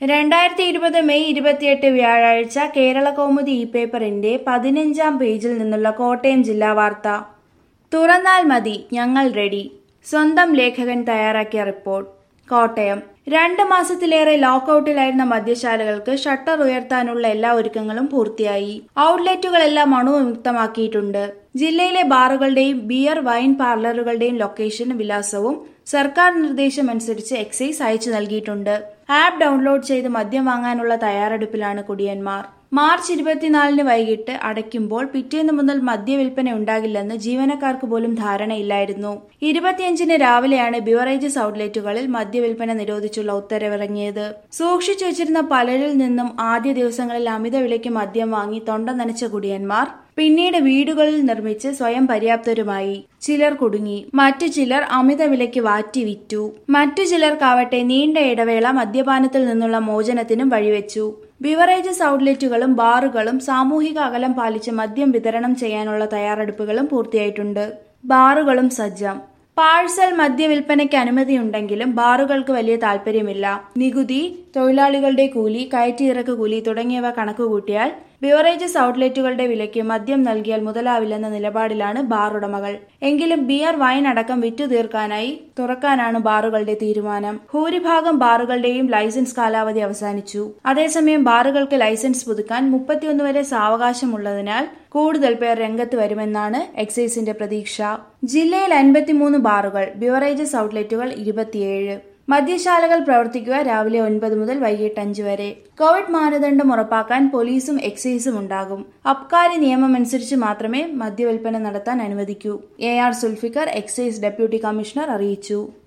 രണ്ടായിരത്തി ഇരുപത് മെയ് ഇരുപത്തിയെട്ട് വ്യാഴാഴ്ച കേരള കൗമുദി ഇ പേപ്പറിന്റെ പതിനഞ്ചാം പേജിൽ നിന്നുള്ള കോട്ടയം ജില്ലാ വാർത്ത തുറന്നാൽ മതി ഞങ്ങൾ റെഡി സ്വന്തം ലേഖകൻ തയ്യാറാക്കിയ റിപ്പോർട്ട് കോട്ടയം രണ്ട് മാസത്തിലേറെ ലോക്കൌട്ടിലായിരുന്ന മദ്യശാലകൾക്ക് ഷട്ടർ ഉയർത്താനുള്ള എല്ലാ ഒരുക്കങ്ങളും പൂർത്തിയായി ഔട്ട്ലെറ്റുകളെല്ലാം അണുവിമുക്തമാക്കിയിട്ടുണ്ട് ജില്ലയിലെ ബാറുകളുടെയും ബിയർ വൈൻ പാർലറുകളുടെയും ലൊക്കേഷൻ വിലാസവും സർക്കാർ നിർദ്ദേശമനുസരിച്ച് എക്സൈസ് അയച്ചു നൽകിയിട്ടുണ്ട് ആപ്പ് ഡൗൺലോഡ് ചെയ്ത് മദ്യം വാങ്ങാനുള്ള തയ്യാറെടുപ്പിലാണ് കുടിയന്മാർ മാർച്ച് ഇരുപത്തിനാലിന് വൈകിട്ട് അടയ്ക്കുമ്പോൾ പിറ്റേന്ന് മുതൽ മദ്യവിൽപ്പന ഉണ്ടാകില്ലെന്ന് ജീവനക്കാർക്ക് പോലും ധാരണയില്ലായിരുന്നു ഇരുപത്തിയഞ്ചിന് രാവിലെയാണ് ബിവറേജസ് ഔട്ട്ലെറ്റുകളിൽ മദ്യവിൽപ്പന നിരോധിച്ചുള്ള ഉത്തരവിറങ്ങിയത് സൂക്ഷിച്ചു വെച്ചിരുന്ന പലരിൽ നിന്നും ആദ്യ ദിവസങ്ങളിൽ അമിത വിലയ്ക്ക് മദ്യം വാങ്ങി തൊണ്ട നനച്ച കുടിയന്മാർ പിന്നീട് വീടുകളിൽ നിർമ്മിച്ച് സ്വയം പര്യാപ്തരുമായി ചിലർ കുടുങ്ങി മറ്റു ചിലർ അമിത വിലയ്ക്ക് വാറ്റി വിറ്റു മറ്റു ചിലർക്കാവട്ടെ നീണ്ട ഇടവേള മദ്യപാനത്തിൽ നിന്നുള്ള മോചനത്തിനും വഴിവെച്ചു ബിവറേജസ് ഔട്ട്ലെറ്റുകളും ബാറുകളും സാമൂഹിക അകലം പാലിച്ച് മദ്യം വിതരണം ചെയ്യാനുള്ള തയ്യാറെടുപ്പുകളും പൂർത്തിയായിട്ടുണ്ട് ബാറുകളും സജ്ജം പാഴ്സൽ മദ്യവിൽപ്പനയ്ക്ക് അനുമതിയുണ്ടെങ്കിലും ബാറുകൾക്ക് വലിയ താൽപ്പര്യമില്ല നികുതി തൊഴിലാളികളുടെ കൂലി കയറ്റിയിറക്ക് കൂലി തുടങ്ങിയവ കണക്കുകൂട്ടിയാൽ ബിവറേജസ് ഔട്ട്ലെറ്റുകളുടെ വിലയ്ക്ക് മദ്യം നൽകിയാൽ മുതലാവില്ലെന്ന നിലപാടിലാണ് ബാർ ഉടമകൾ എങ്കിലും ബിയർ വൈൻ അടക്കം വിറ്റു തീർക്കാനായി തുറക്കാനാണ് ബാറുകളുടെ തീരുമാനം ഭൂരിഭാഗം ബാറുകളുടെയും ലൈസൻസ് കാലാവധി അവസാനിച്ചു അതേസമയം ബാറുകൾക്ക് ലൈസൻസ് പുതുക്കാൻ മുപ്പത്തിയൊന്ന് വരെ സാവകാശമുള്ളതിനാൽ കൂടുതൽ പേർ രംഗത്ത് വരുമെന്നാണ് എക്സൈസിന്റെ പ്രതീക്ഷ ജില്ലയിൽ അൻപത്തിമൂന്ന് ബാറുകൾ ബിവറേജസ് ഔട്ട്ലെറ്റുകൾ ഇരുപത്തിയേഴ് മദ്യശാലകൾ പ്രവർത്തിക്കുക രാവിലെ ഒൻപത് മുതൽ വൈകിട്ട് അഞ്ച് വരെ കോവിഡ് മാനദണ്ഡം ഉറപ്പാക്കാൻ പോലീസും എക്സൈസും ഉണ്ടാകും അബ്കാരി നിയമമനുസരിച്ച് മാത്രമേ മദ്യവിൽപ്പന നടത്താൻ അനുവദിക്കൂ A R Sulfikar excise deputy commissioner അറിയിച്ചു